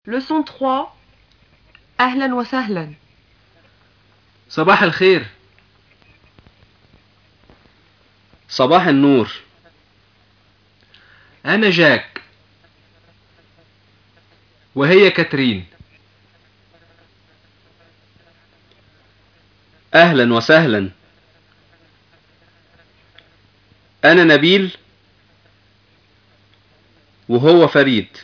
Leçon 3 أهلا وسهلا صباح الخير صباح النور أنا جاك وهي كاترين أهلا وسهلا أنا نبيل وهو فريد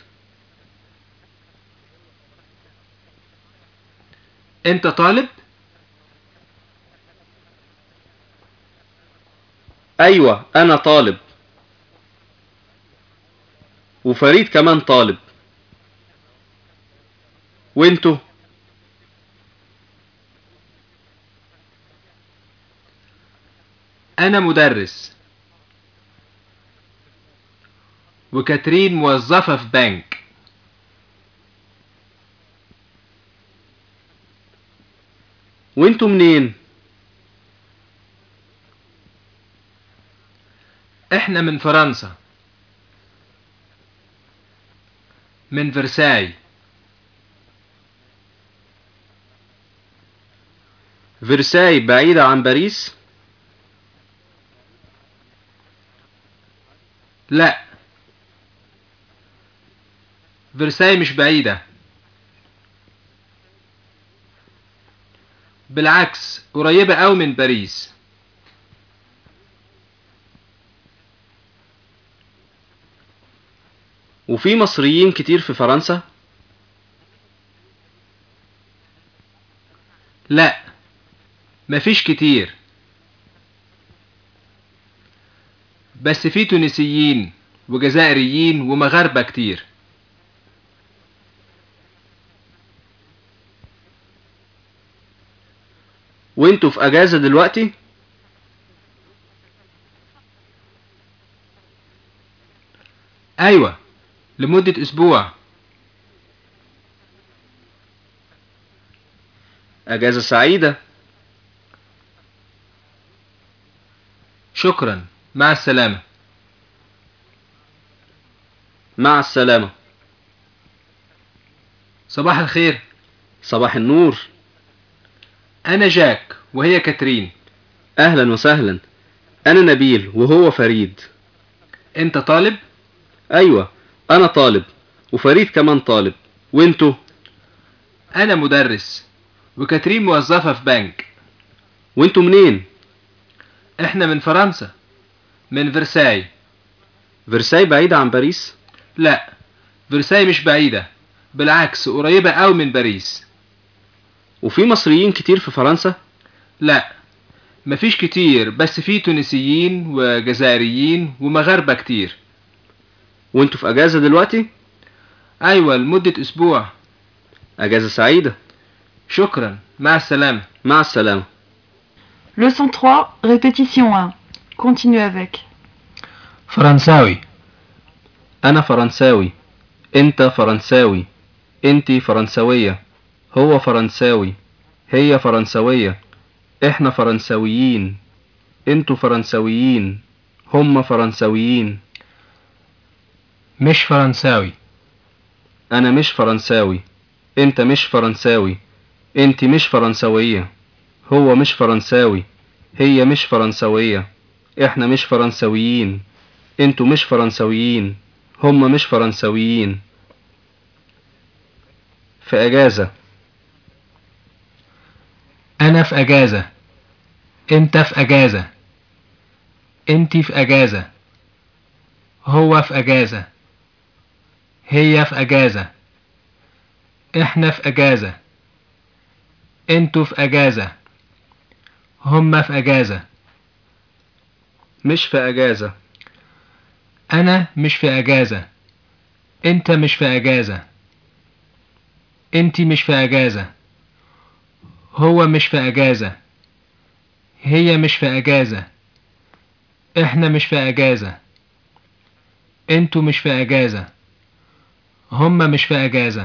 أنت طالب؟ أيوة أنا طالب وفريد كمان طالب وانتوا أنا مدرس وكاترين موظفة في بنك وانتوا منين إحنا من فرنسا من فرساي فرساي بعيدة عن باريس لا فرساي مش بعيدة بالعكس قريبة أوي من باريس وفي مصريين كتير في فرنسا لا مفيش كتير بس في تونسيين وجزائريين ومغاربة كتير وانتوا في اجازة دلوقتي أيوة لمدة أسبوع اجازة سعيدة شكرا مع السلامة مع السلامة صباح الخير صباح النور أنا جاك وهي كاترين اهلا وسهلا انا نبيل وهو فريد أنت طالب؟ ايوه انا طالب وفريد كمان طالب وانتوا أنا مدرس وكاترين موظفة في بنك وانتوا منين إحنا من فرنسا من فرساي فرساي بعيدة عن باريس لا فرساي مش بعيدة بالعكس قريبة أوي من باريس وفي مصريين كتير في فرنسا لا مفيش كتير بس في تونسيين وجزائريين ومغاربة كتير وانتوا في اجازة دلوقتي أيوة لمدة أسبوع اجازة سعيدة شكرا مع السلامة مع السلامة Leçon 3 Répétition 1 Continue avec فرنساوي انا فرنساوي انت فرنساوي انتي فرنسوية هو فرنساوي هي فرنسوية احنا فرنسويين انتوا فرنسويين هم فرنسويين مش فرنساوي انا مش فرنساوي انت مش فرنساوي انتي مش فرنسوية هو مش فرنساوي هي مش فرنسوية احنا مش فرنسويين انتوا مش فرنسويين هم مش فرنسويين في اجازة أنا في أجازة أنت في أجازة أنتي في أجازة هو في أجازة هي في أجازة إحنا في أجازة أنتوا في أجازة هما في أجازة مش في اجازة أنا مش في أجازة أنت مش في أجازة أنتي مش في أجازة هو مش في أجازة هي مش في أجازة إحنا مش في أجازة أنتوا مش في أجازة هما مش في أجازة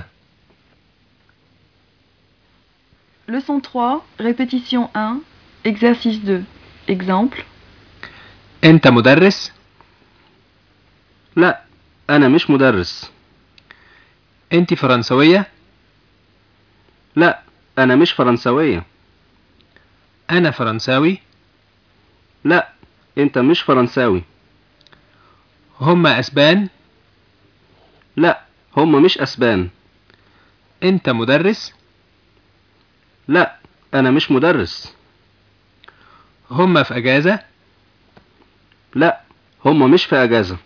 Leçon 3 Répétition 1 Exercice 2 Exemple أنت مدرس؟ لا انا مش مدرس انت فرنسوية لا أنا مش فرنسوية انا فرنساوي لا أنت مش فرنساوي هم اسبان لا هم مش أسبان انت مدرس لا أنا مش مدرس هم في اجازة لا هم مش في أجازة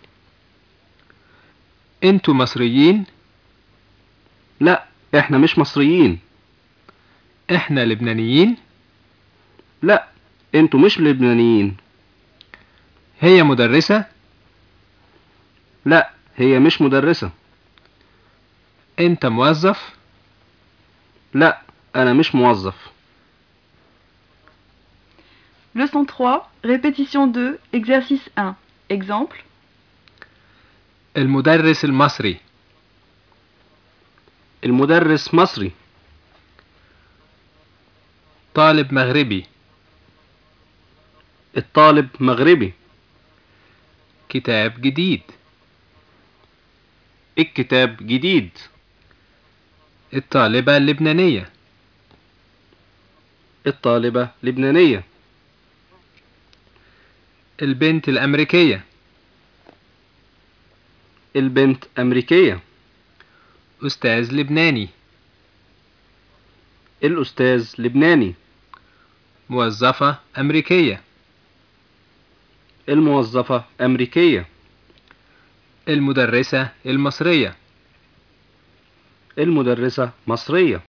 انتوا مصريين لا إحنا مش مصريين احنا لبنانيين لا أنتوا مش لبنانيين هي مدرسة لا هي مش مدرسة انت موظف لا أنا مش موظف Leçon 3, répétition 2, exercice 1. Exemple. المدرس المصري المدرس مصري طالب مغربي الطالب مغربي كتاب جديد الكتاب جديد الطالبة اللبنانية الطالبة لبنانية البنت الأمريكية البنت أمريكية أستاذ لبناني الأستاذ لبناني موظفة أمريكية الموظفة أمريكية المدرسة المصرية المدرسة مصرية